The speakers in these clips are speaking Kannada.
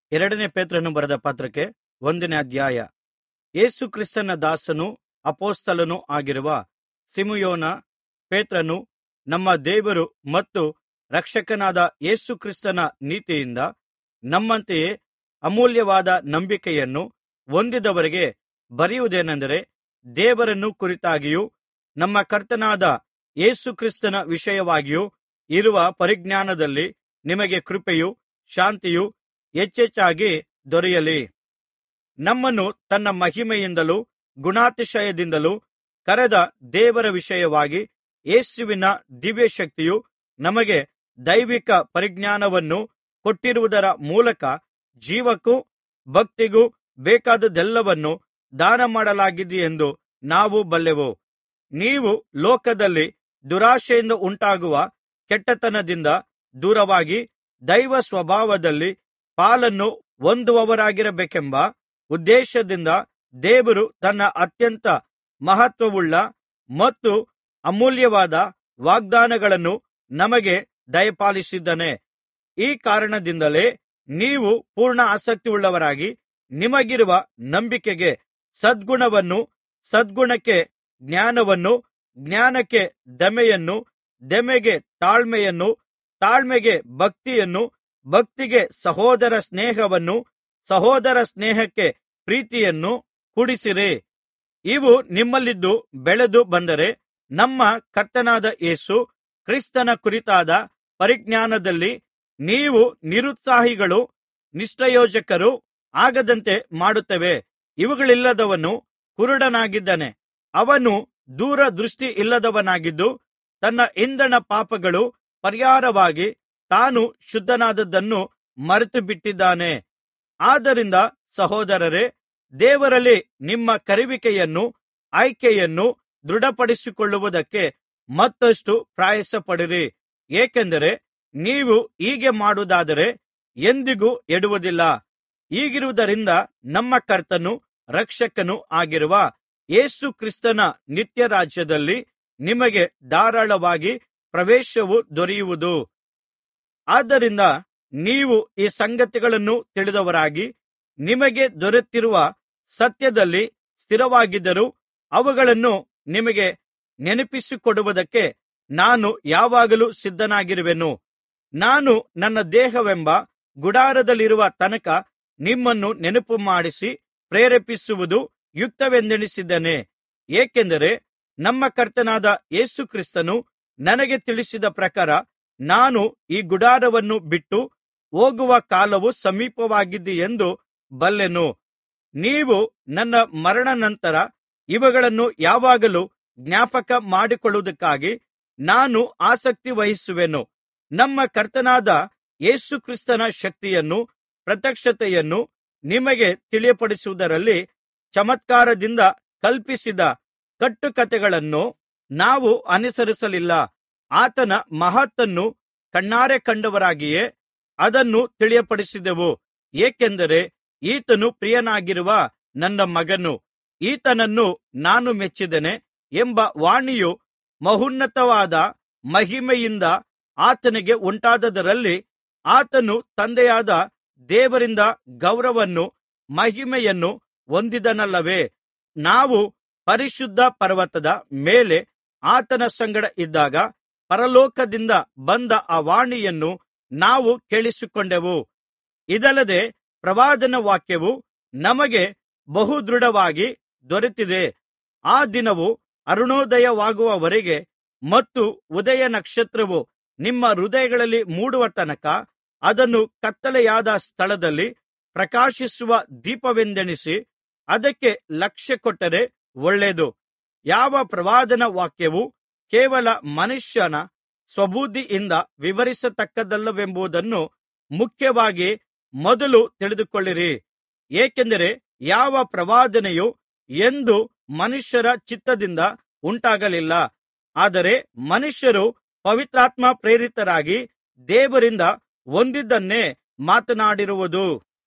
ಎರಡನೇ ಪೇತ್ರನು ಬರೆದ ಪತ್ರಕ್ಕೆ ಒಂದನೇ ಅಧ್ಯಾಯ ಯೇಸು ಕ್ರಿಸ್ತನ ದಾಸನೂ ಅಪೊಸ್ತಲನೂ ಆಗಿರುವ ಸಿಮೆಯೋನ ಪೇತ್ರನು ನಮ್ಮ ದೇವರು ಮತ್ತು ರಕ್ಷಕನಾದ ಯೇಸು ಕ್ರಿಸ್ತನ ನೀತಿಯಿಂದ ನಮ್ಮಂತೆಯೇ ಅಮೂಲ್ಯವಾದ ನಂಬಿಕೆಯನ್ನು ಹೊಂದಿದವರಿಗೆ ಬರೆಯುವುದೇನೆಂದರೆ ದೇವರನ್ನು ಕುರಿತಾಗಿಯೂ ನಮ್ಮ ಕರ್ತನಾದ ಯೇಸು ಕ್ರಿಸ್ತನ ವಿಷಯವಾಗಿಯೂ ಇರುವ ಪರಿಜ್ಞಾನದಲ್ಲಿ ನಿಮಗೆ ಕೃಪೆಯೂ ಶಾಂತಿಯೂ ಹೆಚ್ಚೆಚ್ಚಾಗಿ ದೊರೆಯಲಿ ನಮ್ಮನ್ನು ತನ್ನ ಮಹಿಮೆಯಿಂದಲೂ ಗುಣಾತಿಶಯದಿಂದಲೂ ಕರೆದ ದೇವರ ವಿಷಯವಾಗಿ ಯೇಸುವಿನ ದಿವ್ಯಶಕ್ತಿಯು ನಮಗೆ ದೈವಿಕ ಪರಿಜ್ಞಾನವನ್ನು ಕೊಟ್ಟಿರುವುದರ ಮೂಲಕ ಜೀವಕ್ಕೂ ಭಕ್ತಿಗೂ ಬೇಕಾದದ್ದೆಲ್ಲವನ್ನೂ ದಾನಮಾಡಲಾಗಿದೆಯೆಂದು ನಾವು ಬಲ್ಲೆವು ನೀವು ಲೋಕದಲ್ಲಿ ದುರಾಶೆಯಿಂದ ಉಂಟಾಗುವ ಕೆಟ್ಟತನದಿಂದ ದೂರವಾಗಿ ದೈವ ಸ್ವಭಾವದಲ್ಲಿ ಪಾಲನ್ನು ಹೊಂದುವವರಾಗಿರಬೇಕೆಂಬ ಉದ್ದೇಶದಿಂದ ದೇವರು ತನ್ನ ಅತ್ಯಂತ ಮಹತ್ವವುಳ್ಳ ಮತ್ತು ಅಮೂಲ್ಯವಾದ ವಾಗ್ದಾನಗಳನ್ನು ನಮಗೆ ದಯಪಾಲಿಸಿದ್ದಾನೆ ಈ ಕಾರಣದಿಂದಲೇ ನೀವು ಪೂರ್ಣ ಆಸಕ್ತಿಯುಳ್ಳವರಾಗಿ ನಿಮಗಿರುವ ನಂಬಿಕೆಗೆ ಸದ್ಗುಣವನ್ನು ಸದ್ಗುಣಕ್ಕೆ ಜ್ಞಾನವನ್ನು ಜ್ಞಾನಕ್ಕೆ ದಮೆಯನ್ನು ದಮೆಗೆ ತಾಳ್ಮೆಯನ್ನು ತಾಳ್ಮೆಗೆ ಭಕ್ತಿಯನ್ನು ಭಕ್ತಿಗೆ ಸಹೋದರ ಸ್ನೇಹವನ್ನು ಸಹೋದರ ಸ್ನೇಹಕ್ಕೆ ಪ್ರೀತಿಯನ್ನು ಕೂಡಿಸಿರಿ ಇವು ನಿಮ್ಮಲ್ಲಿದ್ದು ಬೆಳೆದು ಬಂದರೆ ನಮ್ಮ ಕರ್ತನಾದ ಯೇಸು ಕ್ರಿಸ್ತನ ಕುರಿತಾದ ಪರಿಜ್ಞಾನದಲ್ಲಿ ನೀವು ನಿರುತ್ಸಾಹಿಗಳೂ ನಿಷ್ಪ್ರಯೋಜಕರೂ ಆಗದಂತೆ ಮಾಡುತ್ತವೆ ಇವುಗಳಿಲ್ಲದವನು ಕುರುಡನಾಗಿದ್ದಾನೆ ಅವನು ದೂರದೃಷ್ಟಿ ಇಲ್ಲದವನಾಗಿದ್ದು ತನ್ನ ಹಿಂದಣ ಪಾಪಗಳು ಪರಿಹಾರವಾಗಿ ತಾನು ಶುದ್ಧನಾದದ್ದನ್ನು ಮರೆತುಬಿಟ್ಟಿದ್ದಾನೆ ಆದ್ದರಿಂದ ಸಹೋದರರೇ ದೇವರಲ್ಲಿ ನಿಮ್ಮ ಕರೆಯುವಿಕೆಯನ್ನು ಆಯ್ಕೆಯನ್ನು ದೃಢಪಡಿಸಿಕೊಳ್ಳುವುದಕ್ಕೆ ಮತ್ತಷ್ಟು ಪ್ರಯಾಸಪಡಿರಿ ಏಕೆಂದರೆ ನೀವು ಹೀಗೆ ಮಾಡುವುದಾದರೆ ಎಂದಿಗೂ ಎಡುವುದಿಲ್ಲ ಹೀಗಿರುವುದರಿಂದ ನಮ್ಮ ಕರ್ತನೂ ರಕ್ಷಕನೂ ಆಗಿರುವ ಯೇಸು ಕ್ರಿಸ್ತನ ನಿತ್ಯ ರಾಜ್ಯದಲ್ಲಿ ನಿಮಗೆ ಧಾರಾಳವಾಗಿ ಪ್ರವೇಶವು ದೊರೆಯುವುದು ಆದ್ದರಿಂದ ನೀವು ಈ ಸಂಗತಿಗಳನ್ನು ತಿಳಿದವರಾಗಿ ನಿಮಗೆ ದೊರೆತಿರುವ ಸತ್ಯದಲ್ಲಿ ಸ್ಥಿರವಾಗಿದ್ದರೂ ಅವುಗಳನ್ನು ನಿಮಗೆ ನೆನಪಿಸಿಕೊಡುವುದಕ್ಕೆ ನಾನು ಯಾವಾಗಲೂ ಸಿದ್ಧನಾಗಿರುವೆನು ನಾನು ನನ್ನ ದೇಹವೆಂಬ ಗುಡಾರದಲ್ಲಿರುವ ತನಕ ನಿಮ್ಮನ್ನು ನೆನಪು ಮಾಡಿಸಿ ಪ್ರೇರೇಪಿಸುವುದು ಯುಕ್ತವೆಂದೆಣಿಸಿದ್ದೇನೆ ಏಕೆಂದರೆ ನಮ್ಮ ಕರ್ತನಾದ ಯೇಸು ಕ್ರಿಸ್ತನು ನನಗೆ ತಿಳಿಸಿದ ಪ್ರಕಾರ ನಾನು ಈ ಗುಡಾರವನ್ನು ಬಿಟ್ಟು ಹೋಗುವ ಕಾಲವು ಸಮೀಪವಾಗಿದೆಯೆಂದು ಬಲ್ಲೆನು ನೀವು ನನ್ನ ಮರಣಾನಂತರ ಇವುಗಳನ್ನು ಯಾವಾಗಲೂ ಜ್ಞಾಪಕ ಮಾಡಿಕೊಳ್ಳುವುದಕ್ಕಾಗಿ ನಾನು ಆಸಕ್ತಿ ವಹಿಸುವೆನು ನಮ್ಮ ಕರ್ತನಾದ ಯೇಸು ಕ್ರಿಸ್ತನ ಶಕ್ತಿಯನ್ನು ಪ್ರತ್ಯಕ್ಷತೆಯನ್ನು ನಿಮಗೆ ತಿಳಿಯಪಡಿಸುವುದರಲ್ಲಿ ಚಮತ್ಕಾರದಿಂದ ಕಲ್ಪಿಸಿದ ಕಟ್ಟುಕಥೆಗಳನ್ನು ನಾವು ಅನುಸರಿಸಲಿಲ್ಲ ಆತನ ಮಹತ್ತನ್ನು ಕಣ್ಣಾರೆ ಕಂಡವರಾಗಿಯೇ ಅದನ್ನು ತಿಳಿಯಪಡಿಸಿದೆವು ಏಕೆಂದರೆ ಈತನು ಪ್ರಿಯನಾಗಿರುವ ನನ್ನ ಮಗನು ಈತನನ್ನು ನಾನು ಮೆಚ್ಚಿದ್ದೇನೆ ಎಂಬ ವಾಣಿಯು ಮಹೋನ್ನತವಾದ ಮಹಿಮೆಯಿಂದ ಆತನಿಗೆ ಉಂಟಾದದರಲ್ಲಿ ಆತನು ತಂದೆಯಾದ ದೇವರಿಂದ ಗೌರವವನ್ನು ಮಹಿಮೆಯನ್ನು ಹೊಂದಿದನಲ್ಲವೇ ನಾವು ಪರಿಶುದ್ಧ ಪರ್ವತದ ಮೇಲೆ ಆತನ ಸಂಗಡ ಇದ್ದಾಗ ಪರಲೋಕದಿಂದ ಬಂದ ಆ ವಾಣಿಯನ್ನು ನಾವು ಕೇಳಿಸಿಕೊಂಡೆವು ಇದಲ್ಲದೆ ಪ್ರವಾದನ ವಾಕ್ಯವು ನಮಗೆ ಬಹುದೃಢವಾಗಿ ದೊರೆತಿದೆ ಆ ದಿನವು ಅರುಣೋದಯವಾಗುವವರೆಗೆ ಮತ್ತು ಉದಯ ನಕ್ಷತ್ರವು ನಿಮ್ಮ ಹೃದಯಗಳಲ್ಲಿ ಮೂಡುವ ತನಕ ಅದನ್ನು ಕತ್ತಲೆಯಾದ ಸ್ಥಳದಲ್ಲಿ ಪ್ರಕಾಶಿಸುವ ದೀಪವೆಂದೆಣಿಸಿ ಅದಕ್ಕೆ ಲಕ್ಷ್ಯ ಕೊಟ್ಟರೆ ಒಳ್ಳೆಯದು ಯಾವ ಪ್ರವಾದನ ವಾಕ್ಯವು ಕೇವಲ ಮನುಷ್ಯನ ಸ್ವಬುದ್ಧಿಯಿಂದ ವಿವರಿಸತಕ್ಕದ್ದಲ್ಲವೆಂಬುದನ್ನು ಮುಖ್ಯವಾಗಿ ಮೊದಲು ತಿಳಿದುಕೊಳ್ಳಿರಿ ಏಕೆಂದರೆ ಯಾವ ಪ್ರವಾದನೆಯು ಎಂದೂ ಮನುಷ್ಯರ ಚಿತ್ತದಿಂದ ಉಂಟಾಗಲಿಲ್ಲ ಆದರೆ ಮನುಷ್ಯರು ಪವಿತ್ರಾತ್ಮ ಪ್ರೇರಿತರಾಗಿ ದೇವರಿಂದ ಹೊಂದಿದ್ದನ್ನೇ ಮಾತನಾಡಿರುವುದು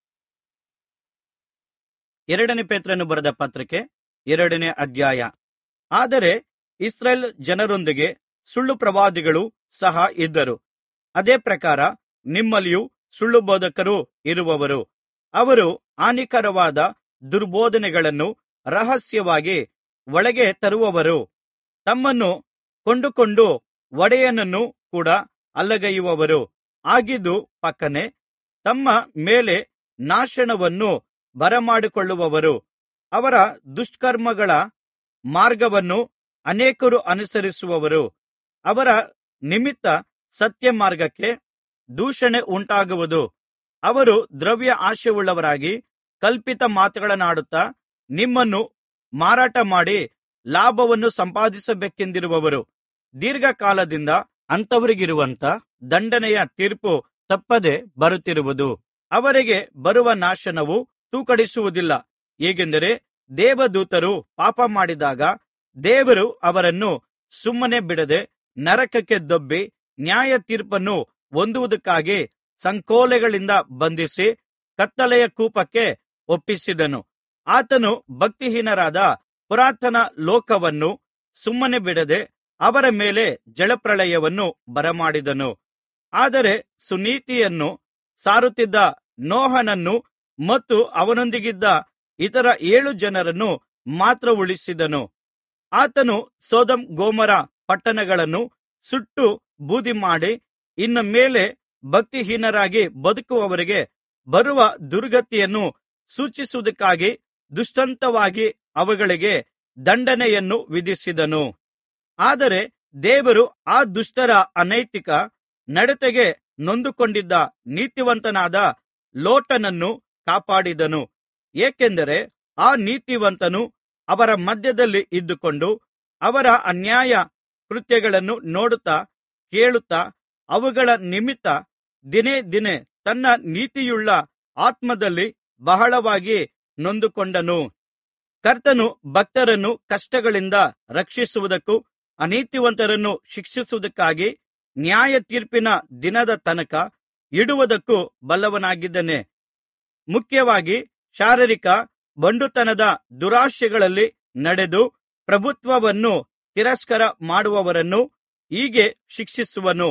ಎರಡನೇ ಪೇತ್ರನು ಬರೆದ ಪತ್ರಕ್ಕೆ ಎರಡನೇ ಅಧ್ಯಾಯ ಆದರೆ ಇಸ್ರಾಯೇಲ್ ಜನರೊಂದಿಗೆ ಸುಳ್ಳು ಪ್ರವಾದಿಗಳು ಸಹ ಇದ್ದರು ಅದೇ ಪ್ರಕಾರ ನಿಮ್ಮಲ್ಲಿಯೂ ಸುಳ್ಳು ಬೋಧಕರು ಇರುವರು ಅವರು ಹಾನಿಕರವಾದ ದುರ್ಬೋಧನೆಗಳನ್ನು ರಹಸ್ಯವಾಗಿ ಒಳಗೆ ತರುವವರು ತಮ್ಮನ್ನು ಕೊಂಡುಕೊಂಡು ಒಡೆಯನನ್ನು ಕೂಡ ಅಲ್ಲಗಳೆಯುವವರು ಆಗಿದ್ದು ಫಕ್ಕನೆ ತಮ್ಮ ಮೇಲೆ ನಾಶನವನ್ನು ಬರಮಾಡಿಕೊಳ್ಳುವವರು ಅವರ ದುಷ್ಕರ್ಮಗಳ ಮಾರ್ಗವನ್ನು ಅನೇಕರು ಅನುಸರಿಸುವರು ಅವರ ನಿಮಿತ್ತ ಸತ್ಯಮಾರ್ಗಕ್ಕೆ ದೂಷಣೆ ಉಂಟಾಗುವುದು ಅವರು ದ್ರವ್ಯ ಆಶೆಯುಳ್ಳವರಾಗಿ ಕಲ್ಪಿತ ಮಾತುಗಳನ್ನಾಡುತ್ತಾ ನಿಮ್ಮನ್ನು ಮಾರಾಟ ಮಾಡಿ ಲಾಭವನ್ನು ಸಂಪಾದಿಸಬೇಕೆಂದಿರುವವರು ದೀರ್ಘಕಾಲದಿಂದ ಅಂಥವರಿಗಿರುವಂಥ ದಂಡನೆಯ ತೀರ್ಪು ತಪ್ಪದೆ ಬರುತ್ತಿರುವುದು ಅವರಿಗೆ ಬರುವ ನಾಶನವು ತೂಕಡಿಸುವುದಿಲ್ಲ ಹೇಗೆಂದರೆ ದೇವದೂತರು ಪಾಪ ಮಾಡಿದಾಗ ದೇವರು ಅವರನ್ನು ಸುಮ್ಮನೆ ಬಿಡದೆ ನರಕಕ್ಕೆ ದೊಬ್ಬಿ ನ್ಯಾಯ ತೀರ್ಪನ್ನು ಹೊಂದುವುದಕ್ಕಾಗಿ ಸಂಕೋಲೆಗಳಿಂದ ಬಂಧಿಸಿ ಕತ್ತಲೆಯ ಕೂಪಕ್ಕೆ ಒಪ್ಪಿಸಿದನು ಆತನು ಭಕ್ತಿಹೀನರಾದ ಪುರಾತನ ಲೋಕವನ್ನು ಸುಮ್ಮನೆ ಬಿಡದೆ ಅವರ ಮೇಲೆ ಜಲಪ್ರಳಯವನ್ನು ಬರಮಾಡಿದನು ಆದರೆ ಸುನೀತಿಯನ್ನು ಸಾರುತ್ತಿದ್ದ ನೋಹನನ್ನು ಮತ್ತು ಅವನೊಂದಿಗಿದ್ದ ಇತರ ಏಳು ಜನರನ್ನು ಮಾತ್ರ ಉಳಿಸಿದನು ಆತನು ಸೊದೋಮ್ ಗೊಮೋರ ಪಟ್ಟಣಗಳನ್ನು ಸುಟ್ಟು ಬೂದಿಮಾಡಿ ಇನ್ನು ಮೇಲೆ ಭಕ್ತಿಹೀನರಾಗಿ ಬದುಕುವವರಿಗೆ ಬರುವ ದುರ್ಗತಿಯನ್ನು ಸೂಚಿಸುವುದಕ್ಕಾಗಿ ದೃಷ್ಟಾಂತವಾಗಿ ಅವುಗಳಿಗೆ ದಂಡನೆಯನ್ನು ವಿಧಿಸಿದನು ಆದರೆ ದೇವರು ಆ ದುಷ್ಟರ ಅನೈತಿಕ ನಡತೆಗೆ ನೊಂದುಕೊಂಡಿದ್ದ ನೀತಿವಂತನಾದ ಲೋಟನನ್ನು ಕಾಪಾಡಿದನು ಏಕೆಂದರೆ ಆ ನೀತಿವಂತನು ಅವರ ಮಧ್ಯದಲ್ಲಿ ಇದ್ದುಕೊಂಡು ಅವರ ಅನ್ಯಾಯ ಕೃತ್ಯಗಳನ್ನು ನೋಡುತ್ತಾ ಕೇಳುತ್ತಾ ಅವುಗಳ ನಿಮಿತ್ತ ದಿನೇ ದಿನೇ ತನ್ನ ನೀತಿಯುಳ್ಳ ಆತ್ಮದಲ್ಲಿ ಬಹಳವಾಗಿ ನೊಂದುಕೊಂಡನು ಕರ್ತನು ಭಕ್ತರನ್ನು ಕಷ್ಟಗಳಿಂದ ರಕ್ಷಿಸುವುದಕ್ಕೂ ಅನೀತಿವಂತರನ್ನು ಶಿಕ್ಷಿಸುವುದಕ್ಕಾಗಿ ನ್ಯಾಯ ತೀರ್ಪಿನ ದಿನದ ತನಕ ಇಡುವುದಕ್ಕೂ ಬಲ್ಲವನಾಗಿದ್ದಾನೆ ಮುಖ್ಯವಾಗಿ ಶಾರೀರಿಕ ಬಂಡುತನದ ದುರಾಶೆಗಳಲ್ಲಿ ನಡೆದು ಪ್ರಭುತ್ವವನ್ನು ತಿರಸ್ಕಾರ ಮಾಡುವವರನ್ನು ಹೀಗೆ ಶಿಕ್ಷಿಸುವನು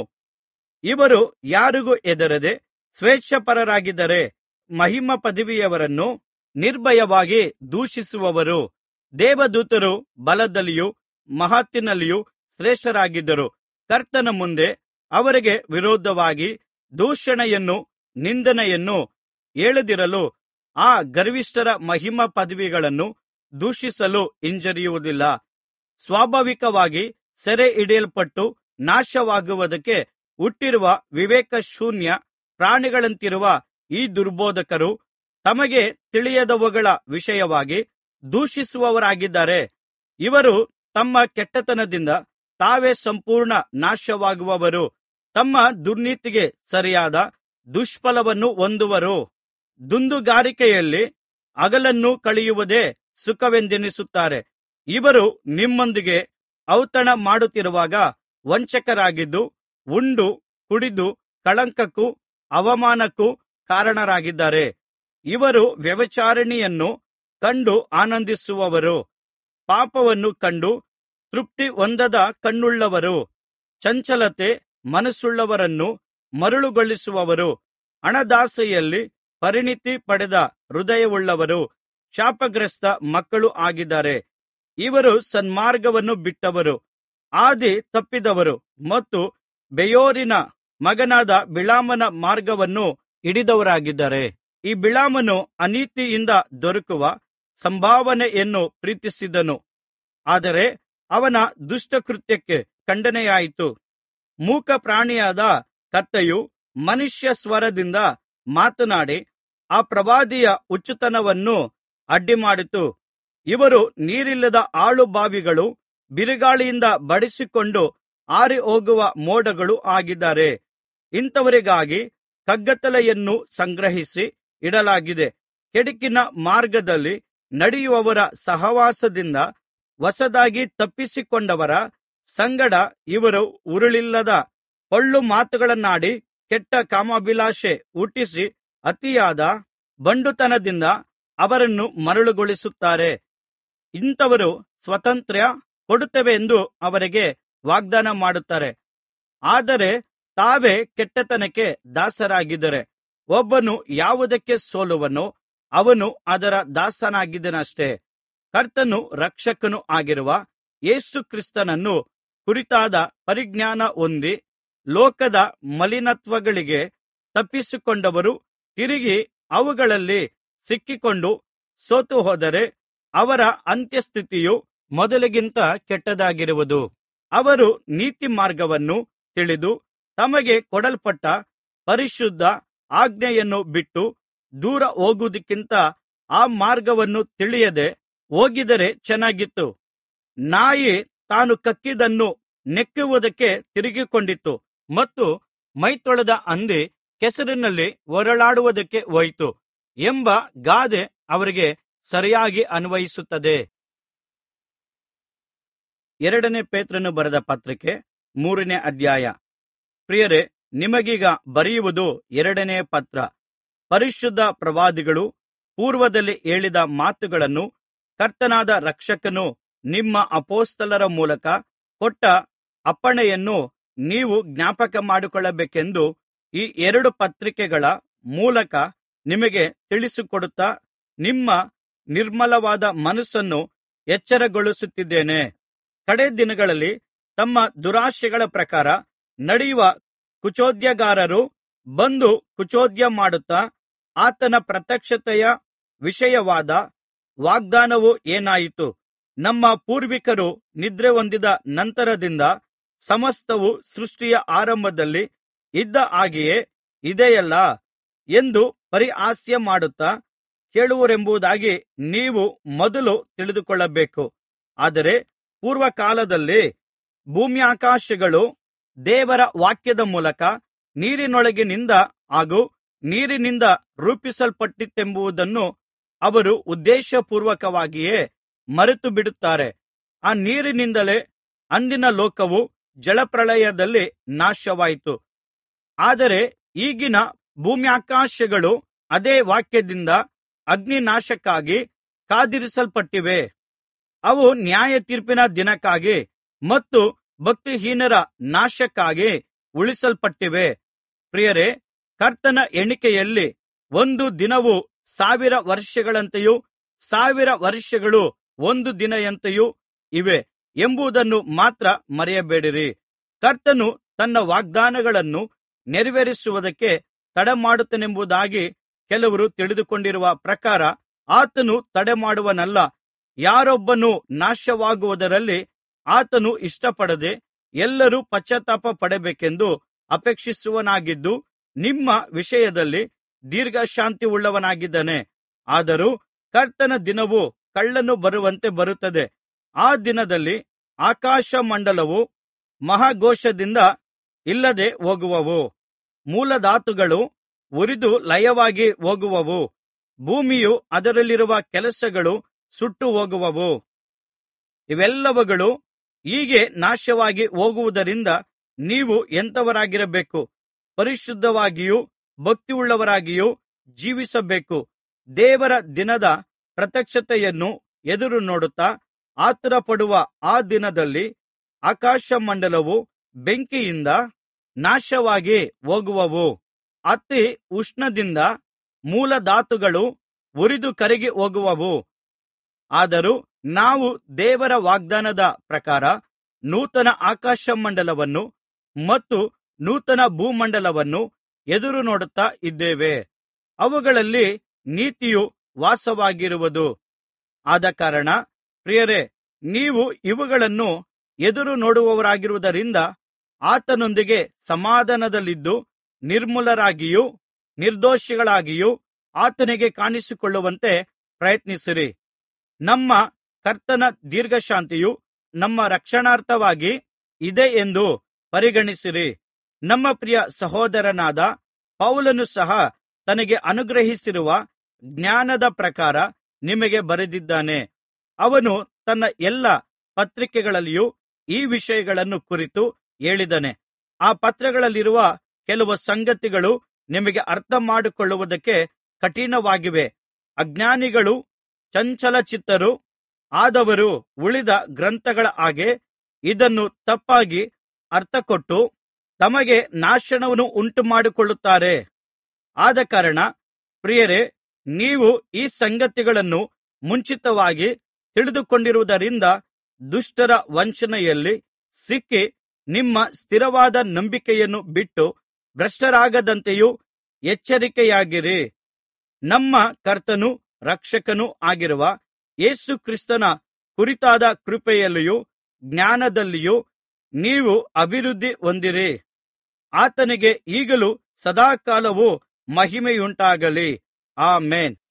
ಇವರು ಯಾರಿಗೂ ಹೆದರದೆ ಸ್ವೇಚ್ಛಾಪರರಾಗಿದ್ದರೆ ಮಹಿಮಾ ಪದವಿಯವರನ್ನು ನಿರ್ಭಯವಾಗಿ ದೂಷಿಸುವವರು ದೇವದೂತರು ಬಲದಲ್ಲಿಯೂ ಮಹತ್ತಿನಲ್ಲಿಯೂ ಶ್ರೇಷ್ಠರಾಗಿದ್ದರು ಕರ್ತನ ಮುಂದೆ ಅವರಿಗೆ ವಿರೋಧವಾಗಿ ದೂಷಣೆಯನ್ನು ನಿಂದನೆಯನ್ನು ಹೇಳದಿರಲು ಆ ಗರ್ವಿಷ್ಠರ ಮಹಿಮಾ ಪದವಿಗಳನ್ನು ದೂಷಿಸಲು ಹಿಂಜರಿಯುವುದಿಲ್ಲ ಸ್ವಾಭಾವಿಕವಾಗಿ ಸೆರೆ ಹಿಡಿಯಲ್ಪಟ್ಟು ನಾಶವಾಗುವುದಕ್ಕೆ ಹುಟ್ಟಿರುವ ವಿವೇಕಶೂನ್ಯ ಪ್ರಾಣಿಗಳಂತಿರುವ ಈ ದುರ್ಬೋಧಕರು ತಮಗೆ ತಿಳಿಯದವುಗಳ ವಿಷಯವಾಗಿ ದೂಷಿಸುವವರಾಗಿದ್ದಾರೆ ಇವರು ತಮ್ಮ ಕೆಟ್ಟತನದಿಂದ ತಾವೇ ಸಂಪೂರ್ಣ ನಾಶವಾಗುವವರು ತಮ್ಮ ದುರ್ನೀತಿಗೆ ಸರಿಯಾದ ದುಷ್ಫಲವನ್ನು ಹೊಂದುವರು ದುಂದುಗಾರಿಕೆಯಲ್ಲಿ ಹಗಲನ್ನು ಕಳೆಯುವುದೇ ಸುಖವೆಂದೆಣಿಸುತ್ತಾರೆ ಇವರು ನಿಮ್ಮೊಂದಿಗೆ ಔತಣ ಮಾಡುತ್ತಿರುವಾಗ ವಂಚಕರಾಗಿದ್ದು ಉಂಡು ಕುಡಿದು ಕಳಂಕಕ್ಕೂ ಅವಮಾನಕ್ಕೂ ಕಾರಣರಾಗಿದ್ದಾರೆ ಇವರು ವ್ಯಭಿಚಾರಿಣಿಯನ್ನು ಕಂಡು ಆನಂದಿಸುವವರು ಪಾಪವನ್ನು ಕಂಡು ತೃಪ್ತಿ ಹೊಂದದ ಕಣ್ಣುಳ್ಳವರು ಚಂಚಲತೆ ಮನಸ್ಸುಳ್ಳವರನ್ನು ಮರುಳುಗೊಳಿಸುವವರು ಹಣದಾಸೆಯಲ್ಲಿ ಪರಿಣಿತಿ ಪಡೆದ ಹೃದಯವುಳ್ಳವರು ಶಾಪಗ್ರಸ್ತ ಮಕ್ಕಳು ಆಗಿದ್ದಾರೆ ಇವರು ಸನ್ಮಾರ್ಗವನ್ನು ಬಿಟ್ಟವರು ಹಾದಿ ತಪ್ಪಿದವರು ಮತ್ತು ಬೆಯೋರಿನ ಮಗನಾದ ಬಿಳಾಮನ ಮಾರ್ಗವನ್ನು ಹಿಡಿದವರಾಗಿದ್ದಾರೆ ಈ ಬಿಳಾಮನು ಅನೀತಿಯಿಂದ ದೊರಕುವ ಸಂಭಾವನೆಯನ್ನು ಪ್ರೀತಿಸಿದನು ಆದರೆ ಅವನ ದುಷ್ಟಕೃತ್ಯಕ್ಕೆ ಖಂಡನೆಯಾಯಿತು ಮೂಕ ಪ್ರಾಣಿಯಾದ ಕತ್ತೆಯು ಮನುಷ್ಯ ಸ್ವರದಿಂದ ಮಾತನಾಡಿ ಆ ಪ್ರವಾದಿಯ ಹುಚ್ಚುತನವನ್ನು ಅಡ್ಡಿಮಾಡಿತು ಇವರು ನೀರಿಲ್ಲದ ಆಳು ಬಾವಿಗಳು ಬಿರುಗಾಳಿಯಿಂದ ಬಡಿಸಿಕೊಂಡು ಹಾರಿಹೋಗುವ ಮೋಡಗಳು ಆಗಿದ್ದಾರೆ ಇಂಥವರಿಗಾಗಿ ಕಗ್ಗತ್ತಲೆಯನ್ನು ಸಂಗ್ರಹಿಸಿ ಇಡಲಾಗಿದೆ ಕೆಡುಕಿನ ಮಾರ್ಗದಲ್ಲಿ ನಡೆಯುವವರ ಸಹವಾಸದಿಂದ ಹೊಸದಾಗಿ ತಪ್ಪಿಸಿಕೊಂಡವರ ಸಂಗಡ ಇವರು ಉರುಳಿಲ್ಲದ ಪೊಳ್ಳು ಮಾತುಗಳನ್ನಾಡಿ ಕೆಟ್ಟ ಕಾಮಾಭಿಲಾಷೆ ಹುಟ್ಟಿಸಿ ಅತಿಯಾದ ಬಂಡುತನದಿಂದ ಅವರನ್ನು ಮರಳುಗೊಳಿಸುತ್ತಾರೆ ಇಂಥವರು ಸ್ವಾತಂತ್ರ್ಯ ಕೊಡುತ್ತೇವೆಂದು ಅವರಿಗೆ ವಾಗ್ದಾನ ಮಾಡುತ್ತಾರೆ ಆದರೆ ತಾವೇ ಕೆಟ್ಟತನಕ್ಕೆ ದಾಸರಾಗಿದ್ದಾರೆ ಒಬ್ಬನು ಯಾವುದಕ್ಕೆ ಸೋಲುವನೋ ಅವನು ಅದರ ದಾಸನಾಗಿದ್ದಾನಷ್ಟೆ ಕರ್ತನೂ ರಕ್ಷಕನೂ ಆಗಿರುವ ಯೇಸು ಕ್ರಿಸ್ತನನ್ನು ಕುರಿತಾದ ಪರಿಜ್ಞಾನ ಹೊಂದಿ ಲೋಕದ ಮಲಿನತ್ವಗಳಿಗೆ ತಪ್ಪಿಸಿಕೊಂಡವರು ತಿರುಗಿ ಅವುಗಳಲ್ಲಿ ಸಿಕ್ಕಿಕೊಂಡು ಸೋತುಹೋದರೆ ಅವರ ಅಂತ್ಯಸ್ಥಿತಿಯು ಮೊದಲಿಗಿಂತ ಕೆಟ್ಟದಾಗಿರುವುದು ಅವರು ನೀತಿಮಾರ್ಗವನ್ನು ತಿಳಿದು ತಮಗೆ ಕೊಡಲ್ಪಟ್ಟ ಪರಿಶುದ್ಧ ಆಜ್ಞೆಯನ್ನು ಬಿಟ್ಟು ದೂರ ಹೋಗುವುದಕ್ಕಿಂತ ಆ ಮಾರ್ಗವನ್ನು ತಿಳಿಯದೆ ಹೋಗಿದ್ದರೆ ಚೆನ್ನಾಗಿತ್ತು ನಾಯಿ ತಾನು ಕಕ್ಕಿದ್ದನ್ನು ನೆಕ್ಕುವುದಕ್ಕೆ ತಿರುಗಿಕೊಂಡಿತು ಮತ್ತು ಮೈತೊಳೆದ ಹಂದಿ ಕೆಸರಿನಲ್ಲಿ ಹೊರಳಾಡುವುದಕ್ಕೆ ಹೋಯಿತು ಎಂಬ ಗಾದೆ ಅವರಿಗೆ ಸರಿಯಾಗಿ ಅನ್ವಯಿಸುತ್ತದೆ ಎರಡನೇ ಪೇತ್ರನು ಬರೆದ ಪತ್ರಿಕೆ ಮೂರನೇ ಅಧ್ಯಾಯ ಪ್ರಿಯರೇ ನಿಮಗೀಗ ಬರೆಯುವುದು ಎರಡನೇ ಪತ್ರ ಪರಿಶುದ್ಧ ಪ್ರವಾದಿಗಳು ಪೂರ್ವದಲ್ಲಿ ಹೇಳಿದ ಮಾತುಗಳನ್ನು ಕರ್ತನಾದ ರಕ್ಷಕನು ನಿಮ್ಮ ಅಪೊಸ್ತಲರ ಮೂಲಕ ಕೊಟ್ಟ ಅಪ್ಪಣೆಯನ್ನು ನೀವು ಜ್ಞಾಪಕ ಮಾಡಿಕೊಳ್ಳಬೇಕೆಂದು ಈ ಎರಡು ಪತ್ರಿಕೆಗಳ ಮೂಲಕ ನಿಮಗೆ ತಿಳಿಸಿಕೊಡುತ್ತಾ ನಿಮ್ಮ ನಿರ್ಮಲವಾದ ಮನಸ್ಸನ್ನು ಎಚ್ಚರಗೊಳಿಸುತ್ತಿದ್ದೇನೆ ಕಡೆ ದಿನಗಳಲ್ಲಿ ತಮ್ಮ ದುರಾಶೆಗಳ ಪ್ರಕಾರ ನಡೆಯುವ ಕುಚೋದ್ಯಗಾರರು ಬಂದು ಕುಚೋದ್ಯ ಮಾಡುತ್ತಾ ಆತನ ಪ್ರತ್ಯಕ್ಷತೆಯ ವಿಷಯವಾದ ವಾಗ್ದಾನವು ಏನಾಯಿತು ನಮ್ಮ ಪೂರ್ವಿಕರು ನಿದ್ರೆ ಹೊಂದಿದ ನಂತರದಿಂದ ಸಮಸ್ತವು ಸೃಷ್ಟಿಯ ಆರಂಭದಲ್ಲಿ ಇದ್ದ ಹಾಗೆಯೇ ಇದೆಯಲ್ಲಾ ಎಂದು ಪರಿಹಾಸ್ಯ ಮಾಡುತ್ತಾ ಕೇಳುವರೆಂಬುದಾಗಿ ನೀವು ಮೊದಲು ತಿಳಿದುಕೊಳ್ಳಬೇಕು ಆದರೆ ಪೂರ್ವಕಾಲದಲ್ಲಿ ಭೂಮ್ಯಾಕಾಶಗಳು ದೇವರ ವಾಕ್ಯದ ಮೂಲಕ ನೀರಿನೊಳಗಿನಿಂದ ಹಾಗೂ ನೀರಿನಿಂದ ರೂಪಿಸಲ್ಪಟ್ಟಿತೆಂಬುದನ್ನು ಅವರು ಉದ್ದೇಶಪೂರ್ವಕವಾಗಿಯೇ ಮರೆತುಬಿಡುತ್ತಾರೆ ಆ ನೀರಿನಿಂದಲೇ ಅಂದಿನ ಲೋಕವು ಜಲಪ್ರಳಯದಲ್ಲಿ ನಾಶವಾಯಿತು ಆದರೆ ಈಗಿನ ಭೂಮ್ಯಾಕಾಶಗಳು ಅದೇ ವಾಕ್ಯದಿಂದ ಅಗ್ನಿನಾಶಕ್ಕಾಗಿ ಕಾದಿರಿಸಲ್ಪಟ್ಟಿವೆ ಅವು ನ್ಯಾಯತೀರ್ಪಿನ ದಿನಕ್ಕಾಗಿ ಮತ್ತು ಭಕ್ತಿಹೀನರ ನಾಶಕ್ಕಾಗಿ ಉಳಿಸಲ್ಪಟ್ಟಿವೆ ಪ್ರಿಯರೇ ಕರ್ತನ ಎಣಿಕೆಯಲ್ಲಿ ಒಂದು ದಿನವು ಸಾವಿರ ವರ್ಷಗಳಂತೆಯೂ ಸಾವಿರ ವರ್ಷಗಳು ಒಂದು ದಿನದಂತೆಯೂ ಇವೆ ಎಂಬುದನ್ನು ಮಾತ್ರ ಮರೆಯಬೇಡಿರಿ ಕರ್ತನು ತನ್ನ ವಾಗ್ದಾನಗಳನ್ನು ನೆರವೇರಿಸುವುದಕ್ಕೆ ತಡಮಾಡುತ್ತಾನೆಂಬುದಾಗಿ ಕೆಲವರು ತಿಳಿದುಕೊಂಡಿರುವ ಪ್ರಕಾರ ಆತನು ತಡಮಾಡುವನಲ್ಲ ಯಾರೊಬ್ಬನೂ ನಾಶವಾಗುವುದರಲ್ಲಿ ಆತನು ಇಷ್ಟಪಡದೆ ಎಲ್ಲರೂ ಪಶ್ಚಾತ್ತಾಪ ಪಡಬೇಕೆಂದು ಅಪೇಕ್ಷಿಸುವವನಾಗಿದ್ದು ನಿಮ್ಮ ವಿಷಯದಲ್ಲಿ ದೀರ್ಘಶಾಂತಿಯುಳ್ಳವನಾಗಿದ್ದಾನೆ ಆದರೂ ಕರ್ತನ ದಿನವು ಕಳ್ಳನು ಬರುವಂತೆ ಬರುತ್ತದೆ ಆ ದಿನದಲ್ಲಿ ಆಕಾಶಮಂಡಲವು ಮಹಾಘೋಷದಿಂದ ಇಲ್ಲದೆ ಹೋಗುವವು ಮೂಲಧಾತುಗಳು ಉರಿದು ಲಯವಾಗಿ ಹೋಗುವವು ಭೂಮಿಯು ಅದರಲ್ಲಿರುವ ಕೆಲಸಗಳು ಸುಟ್ಟು ಹೋಗುವವು ಇವೆಲ್ಲವುಗಳು ಹೀಗೆ ನಾಶವಾಗಿ ಹೋಗುವುದರಿಂದ ನೀವು ಎಂಥವರಾಗಿರಬೇಕು ಪರಿಶುದ್ಧವಾಗಿಯೂ ಭಕ್ತಿಯುಳ್ಳವರಾಗಿಯೂ ಜೀವಿಸಬೇಕು ದೇವರ ದಿನದ ಪ್ರತ್ಯಕ್ಷತೆಯನ್ನು ಎದುರು ನೋಡುತ್ತಾ ಆತುರಪಡುವ ಆ ದಿನದಲ್ಲಿ ಆಕಾಶಮಂಡಲವು ಬೆಂಕಿಯಿಂದ ನಾಶವಾಗಿ ಹೋಗುವವು ಅತಿ ಉಷ್ಣದಿಂದ ಮೂಲಧಾತುಗಳು ಉರಿದು ಕರಗಿ ಹೋಗುವವು ಆದರೂ ನಾವು ದೇವರ ವಾಗ್ದಾನದ ಪ್ರಕಾರ ನೂತನ ಆಕಾಶಮಂಡಲವನ್ನು ಮತ್ತು ನೂತನ ಭೂಮಂಡಲವನ್ನು ಎದುರು ನೋಡುತ್ತಾ ಇದ್ದೇವೆ ಅವುಗಳಲ್ಲಿ ನೀತಿಯು ವಾಸವಾಗಿರುವುದು ಆದಕಾರಣ ಪ್ರಿಯರೇ ನೀವು ಇವುಗಳನ್ನು ಎದುರು ನೋಡುವವರಾಗಿರುವುದರಿಂದ ಆತನೊಂದಿಗೆ ಸಮಾಧಾನದಲ್ಲಿದ್ದು ನಿರ್ಮಲರಾಗಿಯೂ ನಿರ್ದೋಷಿಗಳಾಗಿಯೂ ಆತನಿಗೆ ಕಾಣಿಸಿಕೊಳ್ಳುವಂತೆ ಪ್ರಯತ್ನಿಸಿರಿ ನಮ್ಮ ಕರ್ತನ ದೀರ್ಘಶಾಂತಿಯು ನಮ್ಮ ರಕ್ಷಣಾರ್ಥವಾಗಿ ಇದೆ ಎಂದು ಪರಿಗಣಿಸಿರಿ ನಮ್ಮ ಪ್ರಿಯ ಸಹೋದರನಾದ ಪೌಲನು ಸಹ ತನಗೆ ಅನುಗ್ರಹಿಸಿರುವ ಜ್ಞಾನದ ಪ್ರಕಾರ ನಿಮಗೆ ಬರೆದಿದ್ದಾನೆ ಅವನು ತನ್ನ ಎಲ್ಲಾ ಪತ್ರಿಕೆಗಳಲ್ಲಿಯೂ ಈ ವಿಷಯಗಳನ್ನು ಕುರಿತು ಹೇಳಿದ್ದಾನೆ ಆ ಪತ್ರಗಳಲ್ಲಿರುವ ಕೆಲವು ಸಂಗತಿಗಳು ನಿಮಗೆ ಅರ್ಥಮಾಡಿಕೊಳ್ಳುವುದಕ್ಕೆ ಕಠಿಣವಾಗಿವೆ ಅಜ್ಞಾನಿಗಳು ಚಂಚಲಚಿತ್ತರು ಆದವರು ಉಳಿದ ಗ್ರಂಥಗಳ ಹಾಗೆ ಇದನ್ನು ತಪ್ಪಾಗಿ ಅರ್ಥಕೊಟ್ಟು ತಮಗೆ ನಾಶನವನ್ನು ಉಂಟುಮಾಡಿಕೊಳ್ಳುತ್ತಾರೆ ಆದಕಾರಣ ಪ್ರಿಯರೇ ನೀವು ಈ ಸಂಗತಿಗಳನ್ನು ಮುಂಚಿತವಾಗಿ ತಿಳಿದುಕೊಂಡಿರುವುದರಿಂದ ದುಷ್ಟರ ವಂಚನೆಯಲ್ಲಿ ಸಿಕ್ಕಿ ನಿಮ್ಮ ಸ್ಥಿರವಾದ ನಂಬಿಕೆಯನ್ನು ಬಿಟ್ಟು ಭ್ರಷ್ಟರಾಗದಂತೆಯೂ ಎಚ್ಚರಿಕೆಯಾಗಿರಿ ನಮ್ಮ ಕರ್ತನೂ ರಕ್ಷಕನೂ ಆಗಿರುವ ಯೇಸು ಕ್ರಿಸ್ತನ ಕುರಿತಾದ ಕೃಪೆಯಲ್ಲಿಯೂ ಜ್ಞಾನದಲ್ಲಿಯೂ ನೀವು ಅಭಿವೃದ್ಧಿ ಹೊಂದಿರಿ ಆತನಿಗೆ ಈಗಲೂ ಸದಾಕಾಲವೂ ಮಹಿಮೆಯುಂಟಾಗಲಿ ಆಮೆನ್